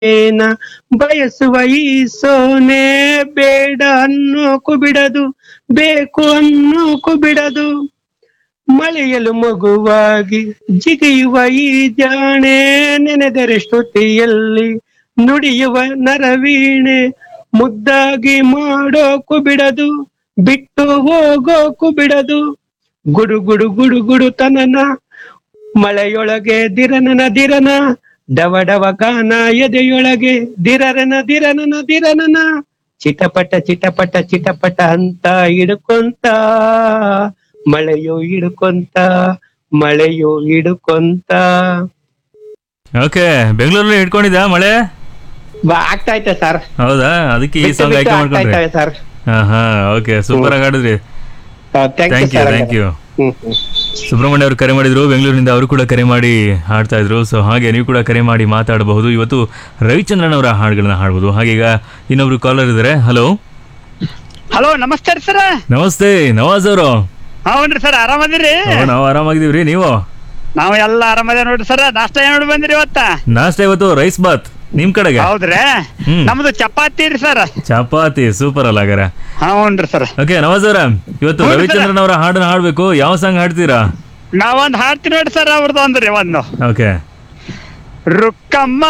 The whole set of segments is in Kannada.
ಏನ ಬಯಸುವ ಈ ಸೋನೆ ಬೇಡ ಅನ್ನೋಕು ಬಿಡದು ಬೇಕು ಅನ್ನೋಕು ಬಿಡದು ಮಳೆಯಲು ಮಗುವಾಗಿ ಜಿಗಿಯುವ ಈ ಜಾಣೆ ನೆನೆದರೆ ಶ್ರುತಿಯಲ್ಲಿ ನುಡಿಯುವ ನರವೀಣೆ ಮುದ್ದಾಗಿ ಮಾಡೋಕು ಬಿಡದು ಬಿಟ್ಟು ಹೋಗೋಕು ಬಿಡದು ಗುಡು ಗುಡು ಗುಡು ಗುಡು ತನನ ಮಳೆಯೊಳಗೆ ದಿರನನ ದಿರನ ಡವ ಡವ ಗಾನ ಎದೆಯೊಳಗೆ ದಿರರನ ದಿರನನ ದಿರನನ ಚಿಟಪಟ ಚಿಟಪಟ ಚಿಟಪಟ ಅಂತ ಹಿಡ್ಕೊಂತ ಮಳೆಯು ಹಿಡ್ಕೊಂತ ಮಳೆಯು ಹಿಡ್ಕೊಂತ ಓಕೆ ಬೆಂಗಳೂರಲ್ಲಿ ಹಿಡ್ಕೊಂಡಿದ್ಯಾ ಮಳೆ ಬಾ- ಆಗ್ತಾ ಐತೆ ಸರ್ ಹೌದಾ ಅದಕ್ಕೆ ಈ ಬಿಟ್ಟು ಸಾಂಗ್ ಬಿಟ್ಟು ಆಯ್ಕೆ ಆಗ್ತಾ ಮಾಡ್ಕೊಂಡ್ರಿ ಐತೆ ಸರ್ ಹಾ ಹಾ ಓಕೆ ಸೂಪರ್ ಆಗಿ ಆಡಿದ್ರಿ thank you thank you sir thank you hmm hmm Subrahmanya ಅವರು ಕರೆ ಮಾಡಿದ್ರು ಬೆಂಗಳೂರಿನಿಂದ ಅವರು ಕೂಡ ಕರೆ ಮಾಡಿ ಹಾಡ್ತಾ ಇದ್ರು ಸೊ ಹಾಗೆ ನೀವು ಕೂಡ ಕರೆ ಮಾಡಿ ಮಾತಾಡಬಹುದು ಇವತ್ತು ರವಿಚಂದ್ರನ್ ಅವರ ಹಾಡುಗಳನ್ನ ಹಾಡ್ಬೋದು ಹಾಗೆ ಈಗ ಇನ್ನೊಬ್ರು ಕಾಲರ್ ಇದ್ದಾರೆ ಹಲೋ ಹಲೋ ನಮಸ್ತೆ ರೀ ಸರ್ ನಮಸ್ತೆ ನವಾಜ್ ಅವರು ಹೌನ್ರಿ ಸರ್ ಆರಾಮದಿರಿ ನಾವು ಆರಾಮಾಗಿದ್ದೀವ್ರಿ ನೀವು ನಾವು ಎಲ್ಲ ಆರಾಮದೇ ನೋಡ್ರಿ ಸರ್ ನಾಷ್ಟ ಏನ್ ನೋಡಿ ಬಂದ್ರಿ ಇವತ್ತ ನಾಷ್ಟ ಇವತ್ತು ರೈಸ್ ಬಾತ್ ನಿಮ್ ಕಡೆಗೆ ಹೌದ್ರಿ ಹ್ಮ್. ನಮ್ದು ಚಪಾತಿ ರೀ ಸರ್ ಚಪಾತಿ ಸೂಪರ್ ಅಲ್ಲ ಹಾಗಾರೆ ಹೌನ್ರಿ ಸರ್ ಓಕೆ ನವಾಜ್ ಅವರ ಇವತ್ತು ಹೌದು sir. ರವಿಚಂದ್ರನ್ ಅವರ ಹಾಡನ್ನ ಹಾಡ್ಬೇಕು ಯಾವ ಸಾಂಗ್ ಹಾಡ್ತೀರಾ ನಾವೊಂದ್ ಹಾಡ್ತೀವಿ ನೋಡಿ ಸರ್ ಅವ್ರದ್ದು ಒಂದ್ರಿ ಒಂದು ಓಕೆ ರುಕ್ಕಮ್ಮ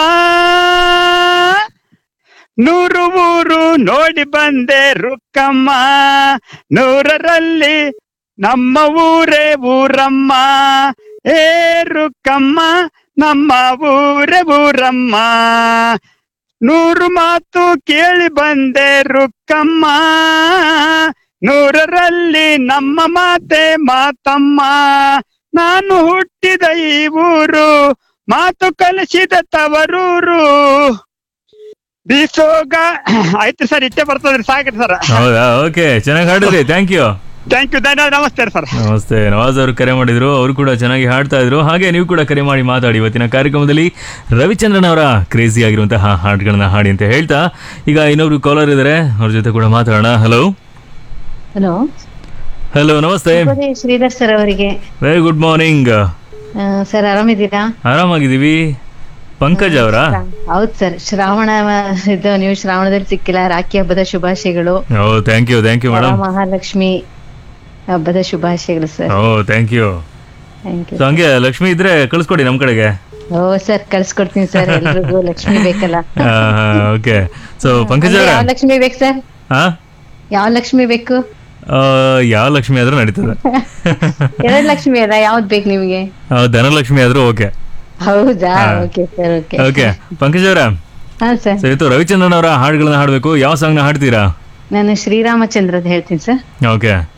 ನೂರು ಊರು ನೋಡಿ ಬಂದೆ ರುಕ್ಕಮ್ಮ ನೂರರಲ್ಲಿ ನಮ್ಮ ಊರೇ ಊರಮ್ಮ ಏ ರುಕ್ಕಮ್ಮ ನಮ್ಮ ಊರೇ ಊರಮ್ಮ ನೂರು ಮಾತು ಕೇಳಿ ಬಂದೆ ರುಕ್ಕಮ್ಮ ನೂರರಲ್ಲಿ ನಮ್ಮ ಮಾತೆ ಮಾತಮ್ಮ ನಾನು ಹುಟ್ಟಿದ ಈ ಊರು ಮಾತು ಕಲಿಸಿದ ತವರೂರು ಬೀಸೋಗ ಆಯ್ತು ಸರ್ ಇಷ್ಟೇ ಬರ್ತದ್ರಿ ಸಾಕ್ರಿ ಸರ್ ಹೌದಾ ಓಕೆ ಚೆನ್ನಾಗಿ ಹಾಡಿದ್ರಿ ಥ್ಯಾಂಕ್ ಯು ಥ್ಯಾಂಕ್ ಯು ಧನ್ಯವಾದ ನಮಸ್ತೆ ಸರ್ ನಮಸ್ತೆ ನವಾಜ್ ಅವರು ಕರೆ ಮಾಡಿದ್ರು ಅವರು ಕೂಡ ಚೆನ್ನಾಗಿ ಹಾಡ್ತಾ ಇದ್ರು ಹಾಗೆ ನೀವು ಕೂಡ ಕರೆ ಮಾಡಿ ಮಾತಾಡಿ ಇವತ್ತಿನ ಕಾರ್ಯಕ್ರಮದಲ್ಲಿ ರವಿಚಂದ್ರನ್ ಅವರ ಕ್ರೇಜಿ ಆಗಿರುವಂತಹ ಹಾಡುಗಳನ್ನ ಹಾಡಿ ಅಂತ ಹೇಳ್ತಾ ಈಗ ಇನ್ನೊಬ್ರು ಕಾಲರ್ ಇದ್ದಾರೆ ಅವ್ರ ಜೊತೆ ಕೂಡ ಮಾತಾಡೋಣ ಹಲೋ ಹಲೋ ಹಲೋ ನಮಸ್ತೆ ಶ್ರೀಧರ್ ಸರ್ ಅವರಿಗೆ ವೆರಿ ಗುಡ್ ಮಾರ್ನಿಂಗ್ ಸರ್ ಆರಾಮಿದ್ದೀರಾ ಆರಾಮಾಗಿದ್ದೀವಿ ಪಂಕಜ್ ಅವರಾ ಹೌದ್ ಸರ್ ಶ್ರಾವಣ ಮ- ಇದು ನೀವು ಶ್ರಾವಣದಲ್ಲಿ ಸಿಕ್ಕಿಲ್ಲ ರಾಖಿ ಹಬ್ಬದ ಶುಭಾಶಯಗಳು oh thank you thank you madam Mahalakshmi ಹಬ್ಬದ ಶುಭಾಶಯಗಳು sir oh thank you thank you so ಹಂಗೆ ಲಕ್ಷ್ಮಿ ಇದ್ರೆ ಕಳಿಸ್ಕೊಡಿ ನಮ್ಮ ಕಡೆಗೆ ಓ ಸರ್ ಕಳ್ಸ್ಕೊಡ್ತೀನಿ ಸರ್ ಎಲ್ರಿಗೂ ಲಕ್ಷ್ಮಿ ಬೇಕಲ್ಲ ಓಕೆ ಸೊ ಪಂಕಜ್ ಅಂದ್ರೆ ಅವರ ಯಾವ ಲಕ್ಷ್ಮಿ ಬೇಕು ಸರ್ ಹಾ ಯಾವ ಲಕ್ಷ್ಮಿ ಬೇಕು ಆ, ಯಾವ ಲಕ್ಷ್ಮಿ ಆದ್ರೂ ನಡೀತದೆ ಎರಡ್ ಲಕ್ಷ್ಮಿ ಅಲ್ಲ ಯಾವ್ದ್ ಬೇಕು ನಿಮಗೆ ಆ, ಧನಲಕ್ಷ್ಮಿ ಆದ್ರೂ ಓಕೆ ಹೌದಾ ಹಾ. Okay sir okay okay Pankaj ಅವರ ಹಾ ಸರ್ ಸೊ ಇವತ್ತು ರವಿಚಂದ್ರನ್ ಅವರ ಹಾಡುಗಳನ್ನ ಹಾಡ್ಬೇಕು ಯಾವ ಸಾಂಗ್ ನ ಹಾಡ್ತೀರಾ ನಾನು ಶ್ರೀರಾಮಚಂದ್ರದ್ ಹೇಳ್ತೀನಿ ಸರ್ ಓಕೆ